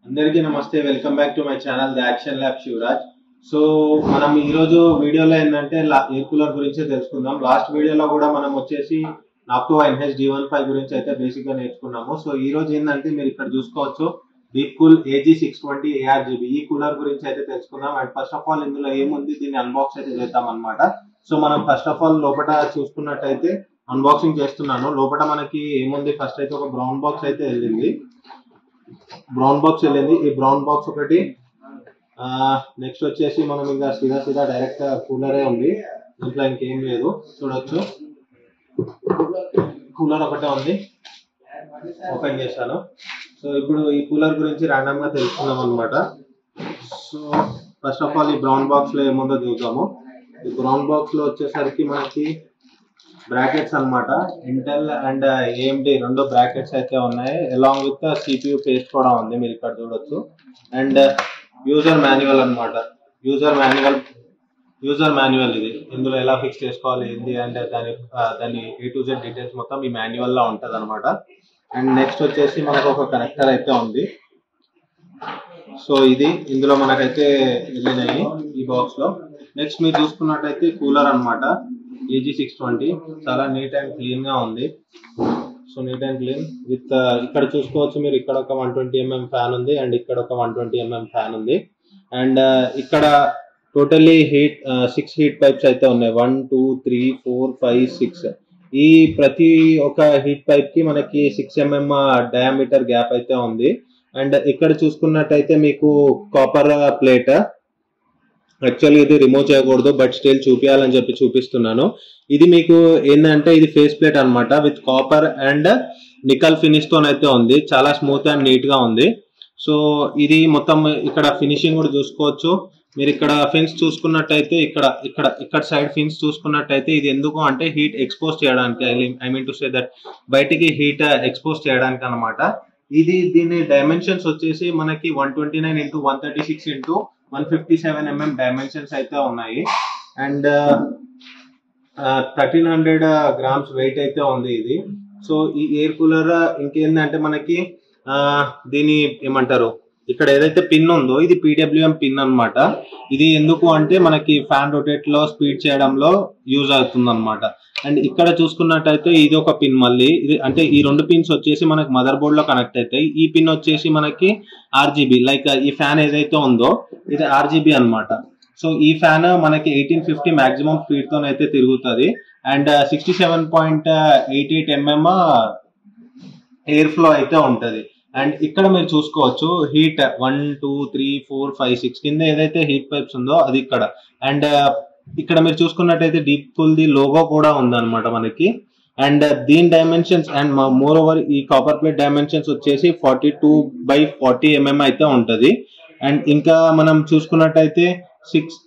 అందరికీ నమస్తే welcome back to my channel the action lab Shivaraj so మనం ఈ రోజు వీడియోలో ఏంటంటే ఎయిర్ కూలర్ గురించి తెలుసుకుందాం లాస్ట్ వీడియోలో కూడా మనం వచ్చేసి Noctua NH D one five గురించి అయితే బేసిక్ గా నేర్చుకున్నాము సో ఈ రోజు ఏంటంటే మీరు ఇక్కడ చూసుకోవచ్చు deep cool AG six twenty ARGB ఈ కూలర్ గురించి అయితే తెలుసుకుందాం అండ్ ఫస్ట్ ఆఫ్ ఆల్ ఇందులో ఏముంది దీన్ని అన్బాక్స్ అయితే చేద్దాం అనమాట సో మనం ఫస్ట్ ఆఫ్ ఆల్ లోపల చూసుకున్నట్టయితే అన్బాక్సింగ్ చేస్తున్నాను లోపల మనకి ఏముంది ఫస్ట్ అయితే ఒక బ్రౌన్ బాక్స్ అయితే వెళ్ళింది బ్రౌన్ బాక్స్ వెళ్ళింది ఈ బ్రౌన్ బాక్స్ ఒకటి నెక్స్ట్ వచ్చేసి మనం ఇంకా సీదా సీదా డైరెక్ట్ కూలరే ఉంది ఇంట్లో ఇంకేం లేదు చూడొచ్చు కూలర్ ఒకటే ఉంది ఓపెన్ చేశాను సో ఇప్పుడు ఈ కూలర్ గురించి ర్యాండమ్ గా తెలుసుకుందాం అనమాట సో ఫస్ట్ ఆఫ్ ఆల్ ఈ బ్రౌన్ బాక్స్ లో ఏముందో చూద్దాము ఈ బ్రౌన్ బాక్స్ లో వచ్చేసరికి మనకి బ్రాకెట్స్ అన్నమాట ఇంటెల్ అండ్ ఏఎండి రెండు బ్రాకెట్స్ అయితే ఉన్నాయి అలాంగ్ విత్ సిపియు పేస్ట్ కూడా ఉంది మీరు ఇక్కడ చూడొచ్చు అండ్ యూజర్ మాన్యువల్ అన్నమాట యూజర్ మాన్యువల్ యూజర్ మాన్యువల్ ఇది ఇందులో ఎలా ఫిక్స్ చేసుకోవాలి ఏంది అండ్ దాని ఆ, దాని ఏ టు జెడ్ డీటెయిల్స్ మొత్తం ఈ మాన్యువల్ లో ఉంటది అనమాట అండ్ నెక్స్ట్ వచ్చేసి మనకు ఒక కనెక్టర్ అయితే ఉంది సో ఇది ఇందులో మనకైతే వెళ్ళినాయి ఈ బాక్స్ లో నెక్స్ట్ మీరు చూసుకున్నట్టయితే కూలర్ అన్నమాట ఏజీ సిక్స్ ట్వంటీ చాలా నీట్ అండ్ క్లీన్ గా ఉంది so neat and clean with ఇక్కడ చూసుకోవచ్చు మీరు ఇక్కడ ఒక వన్ ట్వంటీ ఎంఎం ఫ్యాన్ ఉంది అండ్ ఇక్కడ ఒక వన్ ట్వంటీ ఎంఎం ఫ్యాన్ ఉంది అండ్ ఇక్కడ totally heat six heat pipes అయితే ఉన్నాయి one two three four five six ఈ ప్రతి ఒక హీట్ పైప్ కి మనకి సిక్స్ ఎంఎం డయామీటర్ గ్యాప్ అయితే ఉంది అండ్ ఇక్కడ చూసుకున్నట్టయితే మీకు కాపర్ ప్లేట్ యాక్చువల్లీ ఇది రిమూవ్ చేయకూడదు బట్ స్టిల్ చూపించాలని చెప్పి చూపిస్తున్నాను ఇది మీకు ఏంటంటే ఇది ఫేస్ ప్లేట్ అన్నమాట with copper and nickel finish తో అయితే ఉంది చాలా స్మూత్ అండ్ నీట్ గా ఉంది సో ఇది మొత్తం ఇక్కడ ఫినిషింగ్ కూడా చూసుకోవచ్చు మీరు ఇక్కడ ఫిన్స్ చూసుకున్నట్టయితే ఇక్కడ ఇక్కడ ఇక్కడ సైడ్ ఫిన్స్ చూసుకున్నట్టయితే ఇది ఎందుకు అంటే హీట్ ఎక్స్పోజ్ చేయడానికి I mean to say that బయటికి హీట్ ఎక్స్పోజ్ చేయడానికి అన్నమాట ఇది దీని డైమెన్షన్స్ వచ్చేసి మనకి one twenty nine into one thirty six into one fifty seven mm dimensions అయితే ఉన్నాయి and thirteen hundred grams weight అయితే ఉంది ఇది సో ఈ ఎయిర్ కూలర్ ఇంకేందంటే మనకి ఆ, దీని ఏమంటారు ఇక్కడ ఏదైతే పిన్ ఉందో ఇది పీడబ్ల్యూఎం పిన్ అన్నమాట ఇది ఎందుకు అంటే మనకి ఫ్యాన్ రొటేట్ లో స్పీడ్ చేయడంలో యూజ్ అవుతుంది అనమాట అండ్ ఇక్కడ చూసుకున్నట్టయితే ఇది ఒక పిన్ మళ్ళీ ఇది అంటే ఈ రెండు పిన్స్ వచ్చేసి మనకి మదర్ బోర్డ్ లో కనెక్ట్ అవుతాయి ఈ పిన్ వచ్చేసి మనకి ఆర్జీబీ లైక్ ఈ ఫ్యాన్ ఏదైతే ఉందో ఇది ఆర్జీబీ అన్నమాట సో ఈ ఫ్యాన్ మనకి ఎయిటీన్ ఫిఫ్టీ మాక్సిమం స్పీడ్ తోనైతే తిరుగుతుంది and sixty seven point eight eight mm air flow అయితే ఉంటది అండ్ ఇక్కడ మీరు చూసుకోవచ్చు heat one two three four five six కింద ఏదైతే హీట్ పైప్స్ ఉందో అది ఇక్కడ అండ్ ఇక్కడ మీరు చూసుకున్నట్టయితే డీప్ కూల్ ది లోగో కూడా ఉందన్నమాట మనకి అండ్ దీని డైమెన్షన్స్ అండ్ మోర్ ఓవర్ ఈ కాపర్ ప్లేట్ డైమెన్షన్స్ వచ్చేసి forty two by forty mm అయితే ఉంటది అండ్ ఇంకా మనం చూసుకున్నట్టయితే సిక్స్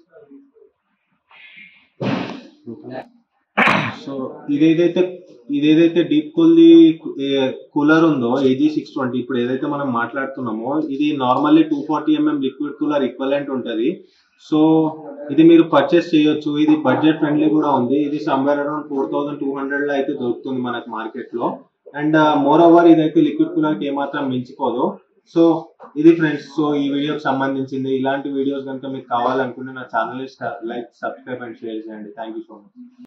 సో ఇదేదైతే ఇదేదైతే డీప్ కూల్ ది కూలర్ ఉందో ఏజీ సిక్స్ ట్వంటీ ఇప్పుడు ఏదైతే మనం మాట్లాడుతున్నామో ఇది normally two forty mm liquid cooler equivalent ఉంటది సో ఇది మీరు పర్చేస్ చేయొచ్చు ఇది బడ్జెట్ ఫ్రెండ్లీ కూడా ఉంది ఇది somewhere around four thousand two hundred లో అయితే దొరుకుతుంది మనకి మార్కెట్ లో అండ్ మోర్ ఓవర్ ఇదైతే లిక్విడ్ కూలర్ కి ఏమాత్రం మించిపోదు సో ఇది ఫ్రెండ్స్ సో ఈ వీడియోకి సంబంధించింది ఇలాంటి వీడియోస్ కనుక మీకు కావాలనుకుంటే నా channel like subscribe and share చేయండి థ్యాంక్ యూ సో మచ్